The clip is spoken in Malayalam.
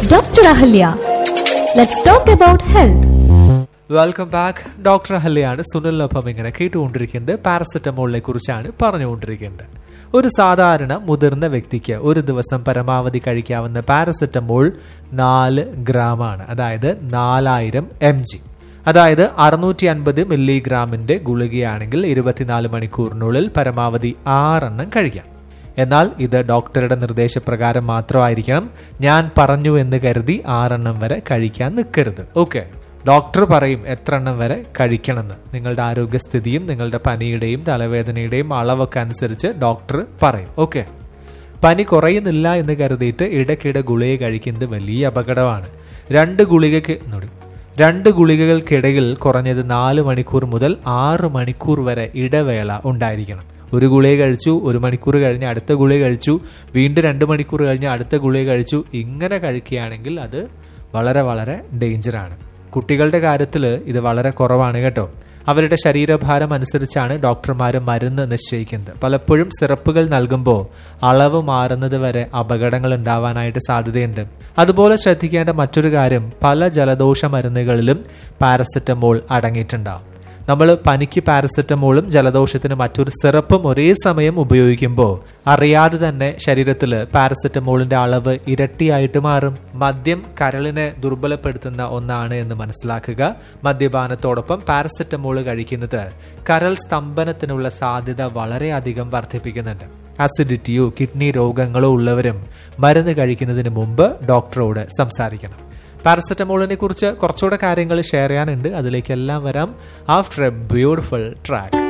Dr. Ahalya. Let's talk about health. Welcome back doctor ഹല്ലയാണ് സുനിലിനൊപ്പം ഇങ്ങനെ കേട്ടുകൊണ്ടിരിക്കുന്നത് പാരസെറ്റമോളിനെ കുറിച്ചാണ് പറഞ്ഞുകൊണ്ടിരിക്കുന്നത് ഒരു സാധാരണ മുതിർന്ന വ്യക്തിക്ക് ഒരു ദിവസം പരമാവധി കഴിക്കാവുന്ന പാരസെറ്റമോൾ നാല് ഗ്രാമാണ് അതായത് നാലായിരം എം ജി അതായത് അറുന്നൂറ്റി അൻപത് മില്ലിഗ്രാമിന്റെ ഗുളികയാണെങ്കിൽ ഇരുപത്തിനാല് മണിക്കൂറിനുള്ളിൽ പരമാവധി ആറെണ്ണം കഴിക്കാം എന്നാൽ ഇത് ഡോക്ടറുടെ നിർദ്ദേശപ്രകാരം മാത്രമായിരിക്കണം ഞാൻ പറഞ്ഞു എന്ന് കരുതി ആറെണ്ണം വരെ കഴിക്കാൻ നിൽക്കരുത് ഓക്കെ ഡോക്ടർ പറയും എത്ര എണ്ണം വരെ കഴിക്കണമെന്ന് നിങ്ങളുടെ ആരോഗ്യസ്ഥിതിയും നിങ്ങളുടെ പനിയുടെയും തലവേദനയുടെയും അളവൊക്കെ അനുസരിച്ച് ഡോക്ടർ പറയും ഓക്കെ പനി കുറയുന്നില്ല എന്ന് കരുതിയിട്ട് ഇടയ്ക്കിടെ ഗുളിക കഴിക്കുന്നത് വലിയ അപകടമാണ് രണ്ട് ഗുളികക്ക് എന്നോട് രണ്ട് ഗുളികകൾക്കിടയിൽ കുറഞ്ഞത് നാല് മണിക്കൂർ മുതൽ ആറ് മണിക്കൂർ വരെ ഇടവേള ഉണ്ടായിരിക്കണം ഒരു ഗുളിക കഴിച്ചു ഒരു മണിക്കൂർ കഴിഞ്ഞ് അടുത്ത ഗുളിക കഴിച്ചു വീണ്ടും രണ്ട് മണിക്കൂർ കഴിഞ്ഞ് അടുത്ത ഗുളിക കഴിച്ചു ഇങ്ങനെ കഴിക്കുകയാണെങ്കിൽ അത് വളരെ വളരെ ഡേഞ്ചറാണ് കുട്ടികളുടെ കാര്യത്തിൽ ഇത് വളരെ കുറവാണ് കേട്ടോ അവരുടെ ശരീരഭാരം അനുസരിച്ചാണ് ഡോക്ടർമാർ മരുന്ന് നിശ്ചയിക്കുന്നത് പലപ്പോഴും സിറപ്പുകൾ നൽകുമ്പോൾ അളവ് മാറുന്നത് വരെ അപകടങ്ങൾ ഉണ്ടാവാനായിട്ട് സാധ്യതയുണ്ട് അതുപോലെ ശ്രദ്ധിക്കേണ്ട മറ്റൊരു കാര്യം പല ജലദോഷ മരുന്നുകളിലും പാരസെറ്റമോൾ അടങ്ങിയിട്ടുണ്ടാവും നമ്മൾ പനിക്ക് പാരസെറ്റമോളും ജലദോഷത്തിന് മറ്റൊരു സിറപ്പും ഒരേ സമയം ഉപയോഗിക്കുമ്പോൾ അറിയാതെ തന്നെ ശരീരത്തിൽ പാരസെറ്റമോളിന്റെ അളവ് ഇരട്ടിയായിട്ട് മാറും മദ്യം കരളിനെ ദുർബലപ്പെടുത്തുന്ന ഒന്നാണ് എന്ന് മനസ്സിലാക്കുക മദ്യപാനത്തോടൊപ്പം പാരസെറ്റമോൾ കഴിക്കുന്നത് കരൾ സ്തംഭനത്തിനുള്ള സാധ്യത വളരെയധികം വർദ്ധിപ്പിക്കുന്നുണ്ട് അസിഡിറ്റിയോ കിഡ്നി രോഗങ്ങളോ ഉള്ളവരും മരുന്ന് കഴിക്കുന്നതിന് മുമ്പ് ഡോക്ടറോട് സംസാരിക്കണം പാരസെറ്റമോളിനെ കുറിച്ച് കുറച്ചുകൂടെ കാര്യങ്ങൾ ഷെയർ ചെയ്യാനുണ്ട് അതിലേക്കെല്ലാം വരാം ആഫ്റ്റർ എ ബ്യൂട്ടിഫുൾ ട്രാക്ക്